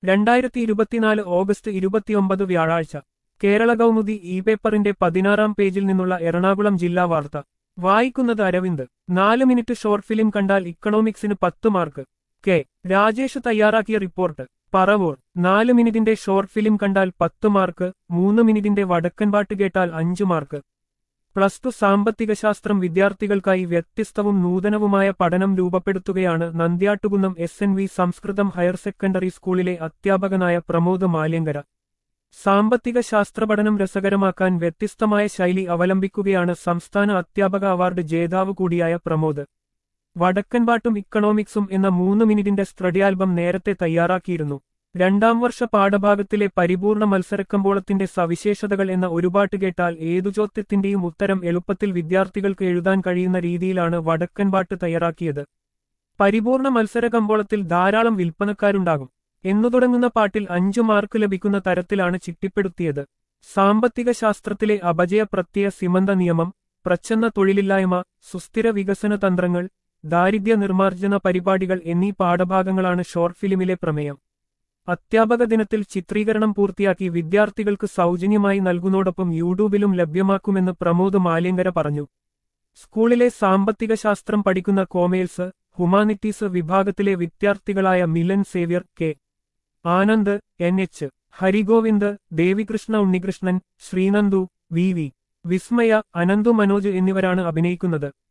രണ്ടായിരത്തി ഇരുപത്തിനാല് ഓഗസ്റ്റ് ഇരുപത്തിയൊമ്പത് വ്യാഴാഴ്ച കേരള കൗമുദി ഇ പേപ്പറിന്റെ പതിനാറാം പേജിൽ നിന്നുള്ള എറണാകുളം ജില്ലാ വാർത്ത വായിക്കുന്നത് അരവിന്ദ് നാല് മിനിറ്റ് ഷോർട്ട് ഫിലിം കണ്ടാൽ ഇക്കണോമിക്സിന് പത്ത് മാർക്ക് കെ രാജേഷ് തയ്യാറാക്കിയ റിപ്പോർട്ട് പറവൂർ നാല് മിനിറ്റിന്റെ ഷോർട്ട് ഫിലിം കണ്ടാൽ പത്ത് മാർക്ക് മൂന്ന് മിനിറ്റിന്റെ വടക്കൻ പാട്ട് കേട്ടാൽ അഞ്ചു മാർക്ക് പ്ലസ് ടു സാമ്പത്തിക ശാസ്ത്രം വിദ്യാർത്ഥികൾക്കായി വ്യത്യസ്തവും നൂതനവുമായ പഠനം രൂപപ്പെടുത്തുകയാണ് നന്ദ്യാട്ടുകുന്നം എസ് എൻ വി സംസ്കൃതം ഹയർ സെക്കൻഡറി സ്കൂളിലെ അധ്യാപകനായ പ്രമോദ് മാല്യങ്കര സാമ്പത്തിക ശാസ്ത്ര പഠനം രസകരമാക്കാൻ വ്യത്യസ്തമായ ശൈലി അവലംബിക്കുകയാണ് സംസ്ഥാന അധ്യാപക അവാർഡ് ജേതാവ് കൂടിയായ പ്രമോദ് വടക്കൻപാട്ടും ഇക്കണോമിക്സും എന്ന മൂന്ന് മിനിറ്റിന്റെ സ്റ്റഡി ആൽബം നേരത്തെ തയ്യാറാക്കിയിരുന്നു രണ്ടാം വർഷ പാഠഭാഗത്തിലെ പരിപൂർണ മത്സരക്കമ്പോളത്തിന്റെ സവിശേഷതകൾ എന്ന ഒരു പാട്ട് കേട്ടാൽ ഏതു ചോദ്യത്തിന്റെയും ഉത്തരം എളുപ്പത്തിൽ വിദ്യാർത്ഥികൾക്ക് എഴുതാൻ കഴിയുന്ന രീതിയിലാണ് വടക്കൻപാട്ട് തയ്യാറാക്കിയത് പരിപൂർണ മത്സരകമ്പോളത്തിൽ ധാരാളം വിൽപ്പനക്കാരുണ്ടാകും എന്നു തുടങ്ങുന്ന പാട്ടിൽ അഞ്ചു മാർക്ക് ലഭിക്കുന്ന തരത്തിലാണ് ചിട്ടിപ്പെടുത്തിയത് സാമ്പത്തിക ശാസ്ത്രത്തിലെ അപജയ പ്രത്യയ സിമന്ത നിയമം പ്രച്ഛന്ന തൊഴിലില്ലായ്മ സുസ്ഥിര വികസന തന്ത്രങ്ങൾ ദാരിദ്ര്യ നിർമ്മാർജ്ജന പരിപാടികൾ എന്നീ പാഠഭാഗങ്ങളാണ് ഷോർട്ട് ഫിലിമിലെ പ്രമേയം അധ്യാപക ദിനത്തിൽ ചിത്രീകരണം പൂർത്തിയാക്കി വിദ്യാർത്ഥികൾക്ക് സൗജന്യമായി നൽകുന്നതോടൊപ്പം യൂട്യൂബിലും ലഭ്യമാക്കുമെന്ന് പ്രമോദ് മാലിയങ്കര പറഞ്ഞു സ്കൂളിലെ സാമ്പത്തിക ശാസ്ത്രം പഠിക്കുന്ന കോമേഴ്സ് ഹ്യൂമാനിറ്റീസ് വിഭാഗത്തിലെ വിദ്യാർത്ഥികളായ Milan Xavier K Anand N H Harigovind Devikrishna Unnikrishnan Sreenandu V V Vismaya Ananthu Manoj എന്നിവരാണ് അഭിനയിക്കുന്നത്